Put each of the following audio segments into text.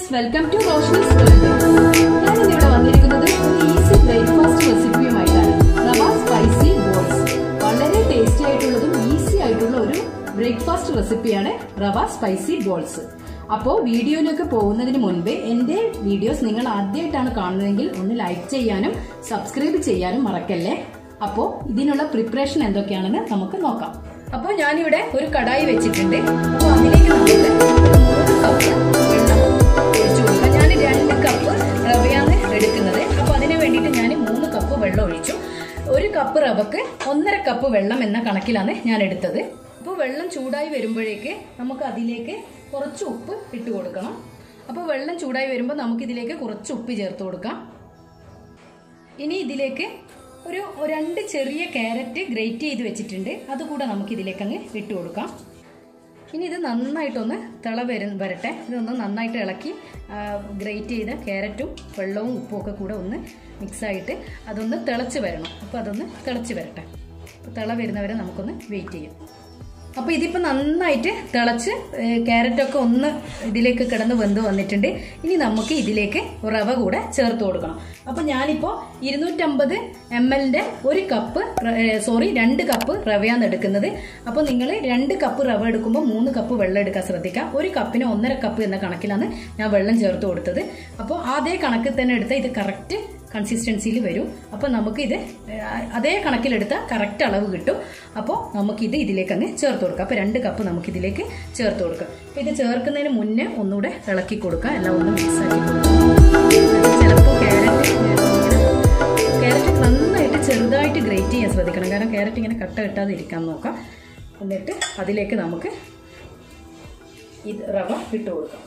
welcome to Roshni's world ഞാനിന്നിവിടെ വന്നിരിക്കുന്നത് ഒരു ഈസി ബ്രേക്ക്ഫാസ്റ്റ് റെസിപ്പിയുമായിട്ടാണ് റവ സ്പൈസി ബോൾസ് വളരെ ടേസ്റ്റി ആയിട്ടുള്ളതും ഈസി ആയിട്ടുള്ള ഒരു ബ്രേക്ക്ഫാസ്റ്റ് റെസിപ്പിയാണ് റവ സ്പൈസി ബോൾസ് അപ്പോൾ വീഡിയോയിലേക്ക് പോകുന്നതിന് മുൻപേ എൻ്റെ വീഡിയോസ് നിങ്ങൾ ആദ്യമായിട്ടാണ് കാണുന്നതെങ്കിൽ ഒന്ന് ലൈക്ക് ചെയ്യാനും സബ്സ്ക്രൈബ് ചെയ്യാനും മറക്കല്ലേ അപ്പോൾ ഇതിനുള്ള പ്രിപ്പറേഷൻ എന്തൊക്കെയാണെന്ന് നമുക്ക് നോക്കാം അപ്പോൾ ഞാനിവിടെ ഒരു കടായി വെച്ചിട്ടുണ്ട് അപ്പോൾ അതിലേക്ക് നമുക്ക് ഒരു മൂന്ന് കപ്പ് വെള്ളം ഒഴിച്ചു കൊടുക്കാം ഞാൻ രണ്ട് കപ്പ് റവയാണ് എടുക്കുന്നത് അപ്പോൾ അതിന് വേണ്ടിയിട്ട് ഞാൻ മൂന്ന് കപ്പ് വെള്ളം ഒഴിച്ചു ഒരു കപ്പ് റവക്ക് ഒന്നര കപ്പ് വെള്ളം എന്ന കണക്കിലാണ് ഞാൻ എടുത്തത് അപ്പോൾ വെള്ളം ചൂടായി വരുമ്പോഴേക്ക് നമുക്ക് അതിലേക്ക് കുറച്ച് ഉപ്പ് ഇട്ട് കൊടുക്കണം അപ്പോൾ വെള്ളം ചൂടായി വരുമ്പോൾ നമുക്ക് ഇതിലേക്ക് കുറച്ച് ഉപ്പ് ചേർത്ത് കൊടുക്കാം ഇനി ഇതിലേക്ക് ഒരു രണ്ട് ചെറിയ ക്യാരറ്റ് ഗ്രേറ്റ് ചെയ്ത് വെച്ചിട്ടുണ്ട് അതുകൂടെ നമുക്ക് ഇതിലേക്ക് അങ്ങ് ഇട്ട് കൊടുക്കാം ഇനി ഇത് നന്നായിട്ടൊന്ന് തിള വരും വരട്ടെ ഇതൊന്ന് നന്നായിട്ട് ഇളക്കി ഗ്രേറ്റ് ചെയ്ത ക്യാരറ്റും വെള്ളവും ഉപ്പും ഒക്കെ കൂടെ ഒന്ന് മിക്സായിട്ട് അതൊന്ന് തിളച്ച് വരണം അപ്പോൾ അതൊന്ന് തിളച്ച് വരട്ടെ അപ്പോൾ തിള വരുന്നവരെ നമുക്കൊന്ന് വെയിറ്റ് ചെയ്യാം അപ്പോൾ ഇതിപ്പോൾ നന്നായിട്ട് തിളച്ച് ക്യാരറ്റൊക്കെ ഒന്ന് ഇതിലേക്ക് കിടന്ന് വെന്ത് വന്നിട്ടുണ്ട് ഇനി നമുക്ക് ഇതിലേക്ക് റവ കൂടെ ചേർത്ത് കൊടുക്കണം അപ്പോൾ ഞാനിപ്പോൾ ഇരുന്നൂറ്റമ്പത് എം എല്ലിൻ്റെ ഒരു കപ്പ് സോറി രണ്ട് കപ്പ് റവയാണ് എടുക്കുന്നത് അപ്പോൾ നിങ്ങൾ രണ്ട് കപ്പ് റവ എടുക്കുമ്പോൾ മൂന്ന് കപ്പ് വെള്ളം എടുക്കാൻ ശ്രദ്ധിക്കുക ഒരു കപ്പിന് ഒന്നര കപ്പ് എന്ന കണക്കിലാണ് ഞാൻ വെള്ളം ചേർത്ത് കൊടുത്തത് അപ്പോൾ അതേ കണക്കിൽ തന്നെ എടുത്താൽ ഇത് കറക്റ്റ് കൺസിസ്റ്റൻസിയിൽ വരും അപ്പോൾ നമുക്കിത് അതേ കണക്കിലെടുത്ത കറക്റ്റ് അളവ് കിട്ടും അപ്പോൾ നമുക്കിത് ഇതിലേക്ക് അങ്ങ് ചേർത്ത് കൊടുക്കാം അപ്പോൾ രണ്ട് കപ്പ് നമുക്കിതിലേക്ക് ചേർത്ത് കൊടുക്കാം അപ്പോൾ ഇത് ചേർക്കുന്നതിന് മുന്നേ ഒന്നുകൂടെ ഇളക്കി കൊടുക്കാം എല്ലാം ഒന്ന് മിക്സ് ആക്കി കൊടുക്കാം ചിലപ്പോൾ ക്യാരറ്റ് ക്യാരറ്റ് നന്നായിട്ട് ചെറുതായിട്ട് ഗ്രേറ്റ് ചെയ്യാൻ ശ്രദ്ധിക്കണം കാരണം ക്യാരറ്റ് ഇങ്ങനെ കട്ട കിട്ടാതെ ഇരിക്കാൻ നോക്കാം എന്നിട്ട് അതിലേക്ക് നമുക്ക് ഇത് റവ ഇട്ട് കൊടുക്കാം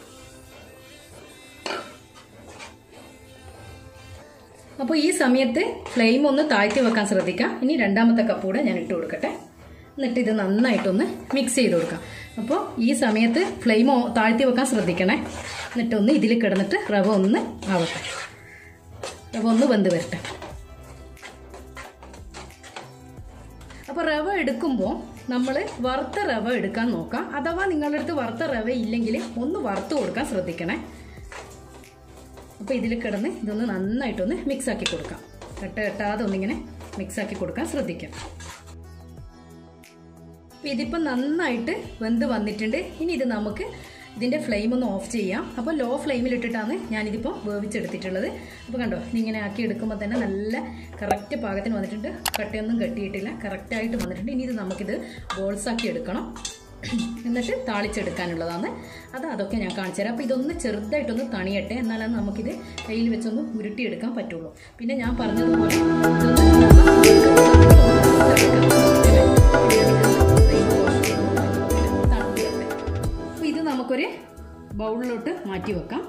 അപ്പോൾ ഈ സമയത്ത് ഫ്ലെയിം ഒന്ന് താഴ്ത്തി വെക്കാൻ ശ്രദ്ധിക്കാം ഇനി രണ്ടാമത്തെ കപ്പ് കൂടെ ഞാൻ ഇട്ട് കൊടുക്കട്ടെ എന്നിട്ട് ഇത് നന്നായിട്ടൊന്ന് മിക്സ് ചെയ്ത് കൊടുക്കാം അപ്പോൾ ഈ സമയത്ത് ഫ്ലെയിം താഴ്ത്തി വെക്കാൻ ശ്രദ്ധിക്കണേ എന്നിട്ടൊന്ന് ഇതിൽ കിടന്നിട്ട് റവ ഒന്ന് ആവട്ടെ റവ ഒന്ന് വെന്ത് വരട്ടെ അപ്പോൾ റവ എടുക്കുമ്പോൾ നമ്മൾ വറുത്ത റവ എടുക്കാൻ നോക്കാം അഥവാ നിങ്ങളുടെ അടുത്ത് വറുത്ത റവ ഇല്ലെങ്കിൽ ഒന്ന് വറുത്ത് കൊടുക്കാൻ ശ്രദ്ധിക്കണേ അപ്പോൾ ഇതിൽ കിടന്ന് ഇതൊന്ന് നന്നായിട്ടൊന്ന് മിക്സ് ആക്കി കൊടുക്കാം കട്ട കെട്ടാതെ ഒന്നിങ്ങനെ മിക്സ് ആക്കി കൊടുക്കാൻ ശ്രദ്ധിക്കാം ഇതിപ്പോൾ നന്നായിട്ട് വെന്ത് വന്നിട്ടുണ്ട് ഇനി ഇത് നമുക്ക് ഇതിൻ്റെ ഫ്ലെയിം ഒന്ന് ഓഫ് ചെയ്യാം അപ്പോൾ ലോ ഫ്ലെയിമിലിട്ടിട്ടാണ് ഞാനിതിപ്പോൾ വേവിച്ചെടുത്തിട്ടുള്ളത് അപ്പോൾ കണ്ടോ ഇതിങ്ങനെ ആക്കി എടുക്കുമ്പോൾ തന്നെ നല്ല കറക്റ്റ് പാകത്തിന് വന്നിട്ടുണ്ട് കട്ടയൊന്നും കെട്ടിയിട്ടില്ല കറക്റ്റായിട്ട് വന്നിട്ടുണ്ട് ഇനി ഇത് നമുക്കിത് ബോൾസാക്കി എടുക്കണം എന്നിട്ട് താളിച്ചെടുക്കാനുള്ളതാണ് അത് അതൊക്കെ ഞാൻ കാണിച്ചു തരാം അപ്പോൾ ഇതൊന്ന് ചെറുതായിട്ടൊന്ന് തണിയട്ടെ എന്നാലാണ് നമുക്കിത് കയ്യിൽ വെച്ചൊന്ന് ഉരുട്ടിയെടുക്കാൻ പറ്റുള്ളൂ പിന്നെ ഞാൻ പറഞ്ഞതുപോലെ അപ്പോൾ ഇത് നമുക്കൊരു ബൗളിലോട്ട് മാറ്റി വെക്കാം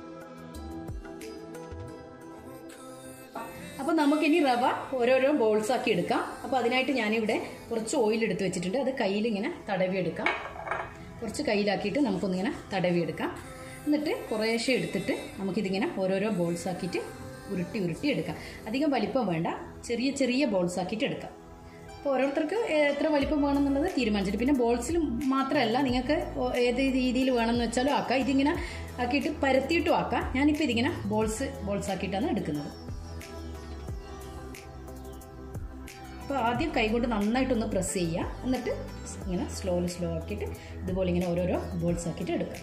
അപ്പോൾ നമുക്കിനി റവ ഓരോരോ ബോൾസ് ആക്കി എടുക്കാം അപ്പോൾ അതിനായിട്ട് ഞാനിവിടെ കുറച്ച് ഓയിൽ എടുത്ത് വെച്ചിട്ടുണ്ട് അത് കയ്യിൽ ഇങ്ങനെ തടവി എടുക്കാം കുറച്ച് കയ്യിലാക്കിയിട്ട് നമുക്കൊന്നിങ്ങനെ തടവി എടുക്കാം എന്നിട്ട് കുറേശ്ശെ എടുത്തിട്ട് നമുക്കിതിങ്ങനെ ഓരോരോ ബോൾസ് ആക്കിയിട്ട് ഉരുട്ടി ഉരുട്ടി എടുക്കാം അധികം വലിപ്പം വേണ്ട ചെറിയ ചെറിയ ബോൾസ് ആക്കിയിട്ട് എടുക്കാം അപ്പോൾ ഓരോരുത്തർക്ക് എത്ര വലിപ്പം വേണമെന്നുള്ളത് തീരുമാനിച്ചിട്ട് പിന്നെ ബോൾസിൽ മാത്രമല്ല നിങ്ങൾക്ക് ഏത് രീതിയിൽ വേണമെന്ന് വെച്ചാലും ആക്കാം ഇതിങ്ങനെ ആക്കിയിട്ട് പരത്തിയിട്ടും ആക്കാം ഞാനിപ്പോൾ ഇതിങ്ങനെ ബോൾസ് ബോൾസ് ആക്കിയിട്ടാണ് എടുക്കുന്നത് അപ്പോൾ ആദ്യം കൈകൊണ്ട് നന്നായിട്ടൊന്ന് പ്രസ് ചെയ്യുക എന്നിട്ട് ഇങ്ങനെ സ്ലോലി സ്ലോ ആക്കിയിട്ട് ഇതുപോലെ ഇങ്ങനെ ഓരോരോ ബോൾസ് ആക്കിയിട്ട് എടുക്കുക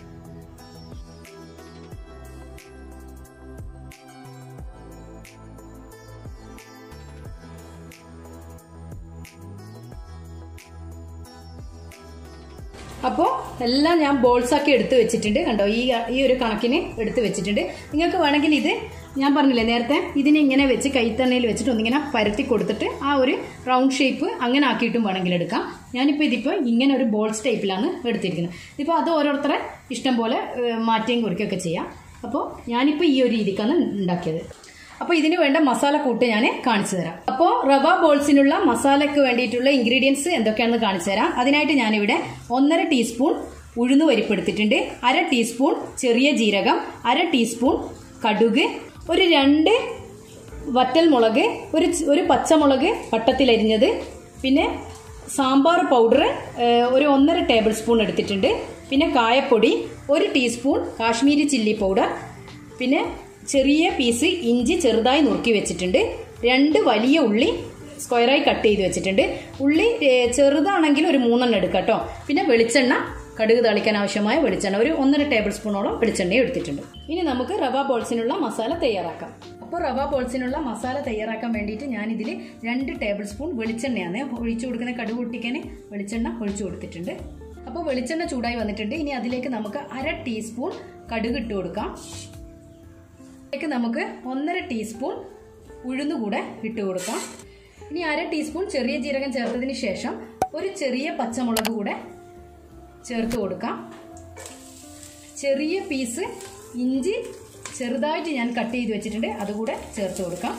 അപ്പോൾ എല്ലാം ഞാൻ ബോൾസ് ആക്കി എടുത്ത് വെച്ചിട്ടുണ്ട് കണ്ടോ ഈ ഈ ഒരു കണക്കിന് എടുത്ത് വെച്ചിട്ടുണ്ട് നിങ്ങൾക്ക് വേണമെങ്കിൽ ഇത് ഞാൻ പറഞ്ഞില്ലേ നേരത്തെ ഇതിനെ ഇങ്ങനെ വെച്ച് കൈത്തണ്ണയിൽ വെച്ചിട്ട് ഒന്നിങ്ങനെ പരത്തി കൊടുത്തിട്ട് ആ ഒരു റൗണ്ട് ഷേപ്പ് അങ്ങനെ ആക്കിയിട്ടും വേണമെങ്കിൽ എടുക്കാം ഞാനിപ്പോൾ ഇതിപ്പോൾ ഇങ്ങനെ ഒരു ബോൾസ് ടൈപ്പിലാണ് എടുത്തിരിക്കുന്നത് ഇതിപ്പോൾ അത് ഓരോരുത്തരെ ഇഷ്ടം പോലെ മാറ്റിയും കുറിക്കുകയൊക്കെ ചെയ്യാം അപ്പോൾ ഞാനിപ്പോൾ ഈ ഒരു രീതിക്കാണ് ഉണ്ടാക്കിയത് അപ്പോൾ ഇതിന് വേണ്ട മസാല കൂട്ട് ഞാൻ കാണിച്ചു തരാം അപ്പോൾ റവ ബോൾസിനുള്ള മസാലയ്ക്ക് വേണ്ടിയിട്ടുള്ള ഇൻഗ്രീഡിയൻസ് എന്തൊക്കെയാണെന്ന് കാണിച്ചു തരാം അതിനായിട്ട് ഞാനിവിടെ ഒന്നര ടീസ്പൂൺ ഉഴുന്ന് പരിപ്പെടുത്തിട്ടുണ്ട് അര ടീസ്പൂൺ ചെറിയ ജീരകം അര ടീസ്പൂൺ കടുക് ഒരു രണ്ട് വറ്റൽ മുളക് ഒരു ഒരു പച്ചമുളക് വട്ടത്തിലരിഞ്ഞത് പിന്നെ സാമ്പാർ പൗഡർ ഒരു ഒന്നര ടേബിൾ സ്പൂൺ എടുത്തിട്ടുണ്ട് പിന്നെ കായപ്പൊടി ഒരു ടീസ്പൂൺ കാശ്മീരി ചില്ലി പൗഡർ പിന്നെ ചെറിയ പീസ് ഇഞ്ചി ചെറുതായി നുറുക്കി വെച്ചിട്ടുണ്ട് രണ്ട് വലിയ ഉള്ളി സ്ക്വയറായി കട്ട് ചെയ്ത് വെച്ചിട്ടുണ്ട് ഉള്ളി ഏ, ചെറുതാണെങ്കിൽ ഒരു മൂന്നെണ്ണം എടുക്കാം കേട്ടോ പിന്നെ വെളിച്ചെണ്ണ കടുക് തളിക്കാൻ ആവശ്യമായ വെളിച്ചെണ്ണ ഒരു ഒന്നര ടേബിൾ സ്പൂണോളം വെളിച്ചെണ്ണയും എടുത്തിട്ടുണ്ട് ഇനി നമുക്ക് റവ ബോൾസിനുള്ള മസാല തയ്യാറാക്കാം അപ്പോൾ റവ ബോൾസിനുള്ള മസാല തയ്യാറാക്കാൻ വേണ്ടിയിട്ട് ഞാനിതിൽ രണ്ട് ടേബിൾ സ്പൂൺ വെളിച്ചെണ്ണയാണ് ഒഴിച്ചു കൊടുക്കുന്ന കടുക് പൊട്ടിക്കാൻ വെളിച്ചെണ്ണ ഒഴിച്ചു കൊടുത്തിട്ടുണ്ട് അപ്പോൾ വെളിച്ചെണ്ണ ചൂടായി വന്നിട്ടുണ്ട് ഇനി അതിലേക്ക് നമുക്ക് അര ടീസ്പൂൺ കടുക് ഇട്ട് കൊടുക്കാം ഇതിലേക്ക് നമുക്ക് ഒന്നര ടീസ്പൂൺ ഉഴുന്ന് കൂടെ ഇട്ട് കൊടുക്കാം ഇനി അര ടീസ്പൂൺ ചെറിയ ജീരകം ചേർത്തതിന് ശേഷം ഒരു ചെറിയ പച്ചമുളക് കൂടെ ചേർത്ത് കൊടുക്കാം ചെറിയ പീസ് ഇഞ്ചി ചെറുതായിട്ട് ഞാൻ കട്ട് ചെയ്ത് വെച്ചിട്ടുണ്ട് അതുകൂടെ ചേർത്ത് കൊടുക്കാം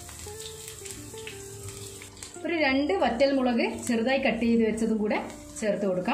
ഒരു രണ്ട് വറ്റൽ മുളക് ചെറുതായി കട്ട് ചെയ്ത് വെച്ചതും കൂടെ ചേർത്ത് കൊടുക്കാം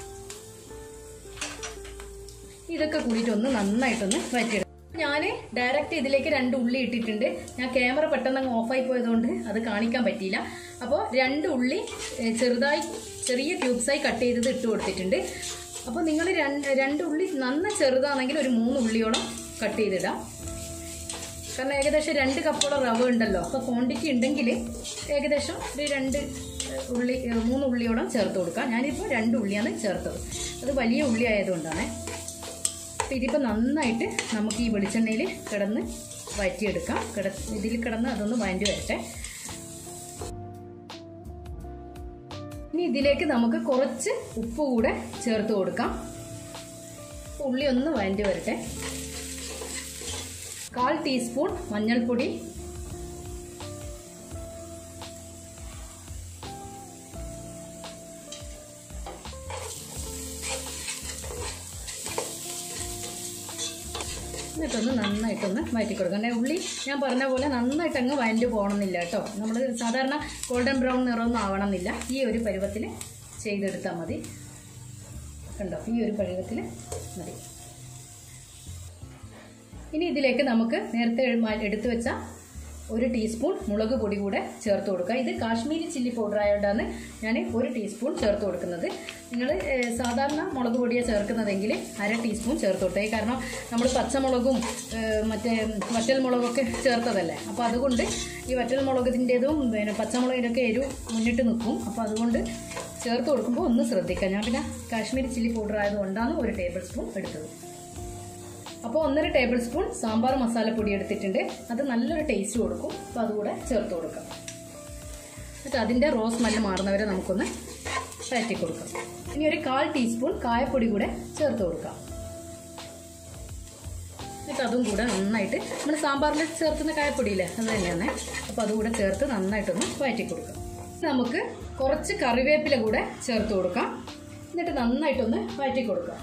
ഇതൊക്കെ കൂടിയിട്ട് ഒന്ന് നന്നായിട്ടൊന്ന് വഴറ്റിയെടുക്കാം ഞാൻ ഡയറക്റ്റ് ഇതിലേക്ക് രണ്ട് ഉള്ളി ഇട്ടിട്ടുണ്ട് ഞാൻ ക്യാമറ പെട്ടെന്ന് അങ്ങ് ഓഫായി പോയതുകൊണ്ട് അത് കാണിക്കാൻ പറ്റിയില്ല അപ്പോൾ രണ്ട് ഉള്ളി ഏ, ചെറുതായി ചെറിയ ക്യൂബ്സായി കട്ട് ചെയ്തത് ഇട്ട് കൊടുത്തിട്ടുണ്ട് അപ്പോൾ നിങ്ങൾ രണ്ട് രണ്ട് ഉള്ളി നന്ന ചെറുതാണെങ്കിൽ ഒരു മൂന്ന് ഉള്ളിയോളം കട്ട് ചെയ്തിടാം കാരണം ഏകദേശം രണ്ട് കപ്പോളം റവ ഉണ്ടല്ലോ അപ്പോൾ ക്വാണ്ടിറ്റി ഉണ്ടെങ്കിൽ ഏകദേശം ഒരു രണ്ട് ഏഹ്, ഉള്ളി ഏഹ്, മൂന്ന് ഉള്ളിയോളം ചേർത്ത് കൊടുക്കാം ഞാനിപ്പോൾ രണ്ട് ഉള്ളിയാണ് ചേർത്തത് അത് വലിയ ഉള്ളി ആയതുകൊണ്ടാണ് അപ്പോൾ ഇതിപ്പോൾ നന്നായിട്ട് നമുക്ക് ഈ വെളിച്ചെണ്ണയിൽ കിടന്ന് വഴറ്റിയെടുക്കാം കിട ഇതിൽ കിടന്ന് അതൊന്ന് വഴറ്റി വരട്ടെ ഇനി ഇതിലേക്ക് നമുക്ക് കുറച്ച് ഉപ്പ് കൂടെ ചേർത്ത് കൊടുക്കാം ഉള്ളി ഒന്ന് വഴറ്റി വരട്ടെ കാൽ ടീസ്പൂൺ മഞ്ഞൾപ്പൊടി എന്നിട്ടൊന്ന് നന്നായിട്ടൊന്ന് വഴറ്റി കൊടുക്കണം കാരണം ഉള്ളി ഞാൻ പറഞ്ഞ പോലെ നന്നായിട്ട് അങ്ങ് വഴറ്റി പോകണമെന്നില്ല കേട്ടോ നമ്മൾ സാധാരണ ഗോൾഡൻ ബ്രൗൺ നിറമൊന്നും ആവണമെന്നില്ല ഈ ഒരു പരുവത്തിൽ ചെയ്തെടുത്താൽ മതി കണ്ടോ ഈ ഒരു പരുവത്തിൽ മതി ഇനി ഇതിലേക്ക് നമുക്ക് നേരത്തെ എഴുമാ- എടുത്തു വെച്ച ഒരു ടീസ്പൂൺ മുളക് പൊടി കൂടെ ചേർത്ത് കൊടുക്കുക ഇത് കാശ്മീരി ചില്ലി പൗഡർ ആയതുകൊണ്ടാണ് ഞാൻ ഒരു ടീസ്പൂൺ ചേർത്ത് കൊടുക്കുന്നത് നിങ്ങൾ സാധാരണ മുളക് പൊടിയാണ് ചേർക്കുന്നതെങ്കിൽ അര ടീസ്പൂൺ ചേർത്ത് കൊടുത്തേ കാരണം നമ്മൾ പച്ചമുളകും ഏഹ്, മറ്റേ വറ്റൽ മുളകൊക്കെ ചേർത്തതല്ലേ അപ്പോൾ അതുകൊണ്ട് ഈ വറ്റൽ മുളകിൻ്റെതും പിന്നെ പച്ചമുളകിനൊക്കെ എരിവ് മുന്നിട്ട് നിൽക്കും അപ്പോൾ അതുകൊണ്ട് ചേർത്ത് കൊടുക്കുമ്പോൾ ഒന്ന് ശ്രദ്ധിക്കാം ഞാൻ പിന്നെ കാശ്മീരി ചില്ലി പൗഡർ ആയതുകൊണ്ടാണ് ഒരു ടേബിൾ സ്പൂൺ എടുത്തത് അപ്പോൾ ഒന്നര ടേബിൾ സ്പൂൺ സാമ്പാർ മസാലപ്പൊടി എടുത്തിട്ടുണ്ട് അത് നല്ലൊരു ടേസ്റ്റ് കൊടുക്കും അപ്പോൾ അതുകൂടെ ചേർത്ത് കൊടുക്കാം എന്നിട്ട് അതിൻ്റെ റോസ് സ്മെല്ല് മാറുന്നവരെ നമുക്കൊന്ന് വഴറ്റി കൊടുക്കാം ഇനി ഒരു കാൽ ടീസ്പൂൺ കായപ്പൊടി കൂടെ ചേർത്ത് കൊടുക്കാം എന്നിട്ട് അതും കൂടെ നന്നായിട്ട് നമ്മൾ സാമ്പാറിൽ ചേർക്കുന്ന കായപ്പൊടിയില്ലേ അത് തന്നെയാണ് അപ്പോൾ അതുകൂടെ ചേർത്ത് നന്നായിട്ടൊന്ന് വഴറ്റി കൊടുക്കാം ഇനി നമുക്ക് കുറച്ച് കറിവേപ്പില കൂടെ ചേർത്ത് കൊടുക്കാം എന്നിട്ട് നന്നായിട്ടൊന്ന് വഴറ്റി കൊടുക്കാം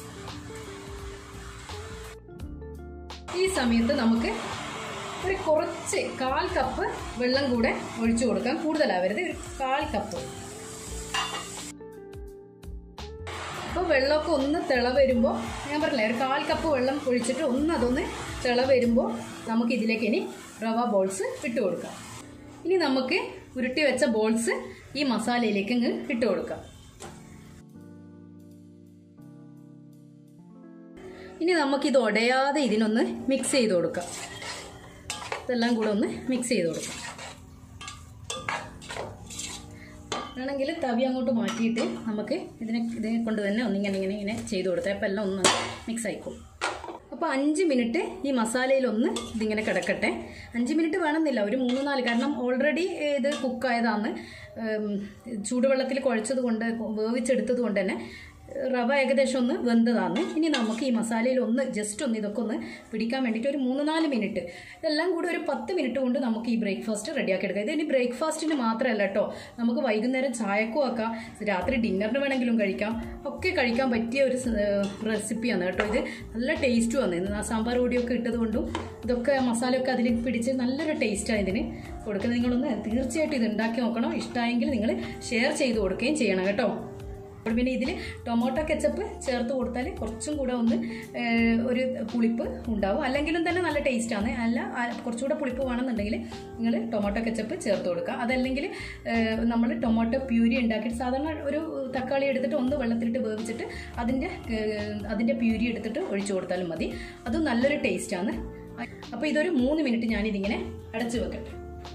ഈ സമയത്ത് നമുക്ക് ഒരു കുറച്ച് കാൽ കപ്പ് വെള്ളം കൂടെ ഒഴിച്ചു കൊടുക്കാം കൂടുതലാവരുത് ഒരു കാൽ കപ്പ് അപ്പോൾ വെള്ളമൊക്കെ ഒന്ന് തിള വരുമ്പോൾ ഞാൻ പറഞ്ഞില്ലേ ഒരു കാൽ കപ്പ് വെള്ളം ഒഴിച്ചിട്ട് ഒന്ന് അതൊന്ന് തിള വരുമ്പോൾ നമുക്ക് ഇതിലേക്ക് ഇനി റവ ബോൾസ് ഇട്ട് കൊടുക്കാം ഇനി നമുക്ക് ഉരുട്ടി വെച്ച ബോൾസ് ഈ മസാലയിലേക്ക് ഇങ്ങ് ഇട്ട് കൊടുക്കാം ഇനി നമുക്കിത് ഉടയാതെ ഇതിനൊന്ന് മിക്സ് ചെയ്ത് കൊടുക്കാം ഇതെല്ലാം കൂടെ ഒന്ന് മിക്സ് ചെയ്ത് കൊടുക്കാം വേണമെങ്കിൽ തവി അങ്ങോട്ട് മാറ്റിയിട്ട് നമുക്ക് ഇതിനെ ഇതിനെ കൊണ്ട് തന്നെ ഒന്നിങ്ങനെ ഇങ്ങനെ ഇങ്ങനെ ചെയ്ത് കൊടുത്താൽ അപ്പോൾ എല്ലാം ഒന്ന് മിക്സ് ആയിക്കോളും അപ്പോൾ അഞ്ച് മിനിറ്റ് ഈ മസാലയിലൊന്ന് ഇതിങ്ങനെ കിടക്കട്ടെ അഞ്ച് മിനിറ്റ് വേണമെന്നില്ല ഒരു മൂന്ന് നാല് കാരണം ഓൾറെഡി ഇത് കുക്കായതാണ് ചൂടുവെള്ളത്തിൽ കുഴച്ചത് കൊണ്ട് വേവിച്ചെടുത്തത് കൊണ്ട് തന്നെ റവ ഏകദേശം ഒന്ന് വെന്തതാണ് ഇനി നമുക്ക് ഈ മസാലയിൽ ഒന്ന് ജസ്റ്റ് ഒന്ന് ഇതൊക്കെ ഒന്ന് പിടിക്കാൻ വേണ്ടിയിട്ട് ഒരു മൂന്ന് നാല് മിനിറ്റ് ഇതെല്ലാം കൂടി ഒരു പത്ത് മിനിറ്റ് കൊണ്ട് നമുക്ക് ഈ ബ്രേക്ക്ഫാസ്റ്റ് റെഡിയാക്കി എടുക്കാം ഇത് ഇനി ബ്രേക്ക്ഫാസ്റ്റിന് മാത്രമല്ല കേട്ടോ നമുക്ക് വൈകുന്നേരം ചായക്കും ആക്കാം രാത്രി ഡിന്നറിന് വേണമെങ്കിലും കഴിക്കാം ഒക്കെ കഴിക്കാൻ പറ്റിയ ഒരു റെസിപ്പിയാണ് കേട്ടോ ഇത് നല്ല ടേസ്റ്റും ആണ് ഇന്ന് ആ സാമ്പാർ പൊടിയൊക്കെ ഇട്ടത് കൊണ്ടും ഇതൊക്കെ മസാലയൊക്കെ അതിൽ പിടിച്ച് നല്ലൊരു ടേസ്റ്റാണ് ഇതിന് കൊടുക്കുന്നത് നിങ്ങളൊന്ന് തീർച്ചയായിട്ടും ഇത് ഉണ്ടാക്കി നോക്കണം ഇഷ്ടമായെങ്കിൽ നിങ്ങൾ ഷെയർ ചെയ്ത് കൊടുക്കുകയും ചെയ്യണം കേട്ടോ അപ്പോൾ പിന്നെ ഇതിൽ ടൊമാറ്റോ കെച്ചപ്പ് ചേർത്ത് കൊടുത്താൽ കുറച്ചും കൂടെ ഒന്ന് ഏഹ്, ഒരു പുളിപ്പ് ഉണ്ടാവും അല്ലെങ്കിലും തന്നെ നല്ല ടേസ്റ്റാണ് അല്ല ആ, കുറച്ചുകൂടെ പുളിപ്പ് വേണമെന്നുണ്ടെങ്കിൽ നിങ്ങൾ ടൊമാറ്റോ കെച്ചപ്പ് ചേർത്ത് കൊടുക്കുക അതല്ലെങ്കിൽ നമ്മൾ ടൊമാറ്റോ പ്യൂരി ഉണ്ടാക്കിയിട്ട് സാധാരണ ഒരു തക്കാളി എടുത്തിട്ട് ഒന്ന് വെള്ളത്തിലിട്ട് വേവിച്ചിട്ട് അതിൻ്റെ ഏഹ്, അതിൻ്റെ പ്യൂരി എടുത്തിട്ട് ഒഴിച്ചു കൊടുത്താലും മതി അതും നല്ലൊരു ടേസ്റ്റാണ് അപ്പോൾ ഇതൊരു മൂന്ന് മിനിറ്റ് ഞാനിതിങ്ങനെ അടച്ചു വെക്കട്ടെ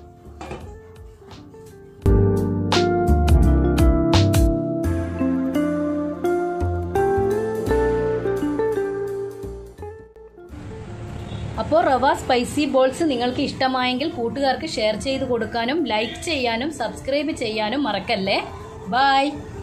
അപ്പോൾ റവ സ്പൈസി ബോൾസ് നിങ്ങൾക്ക് ഇഷ്ടമായെങ്കിൽ കൂട്ടുകാർക്ക് ഷെയർ ചെയ്ത് കൊടുക്കാനും ലൈക്ക് ചെയ്യാനും സബ്സ്ക്രൈബ് ചെയ്യാനും മറക്കല്ലേ ബൈ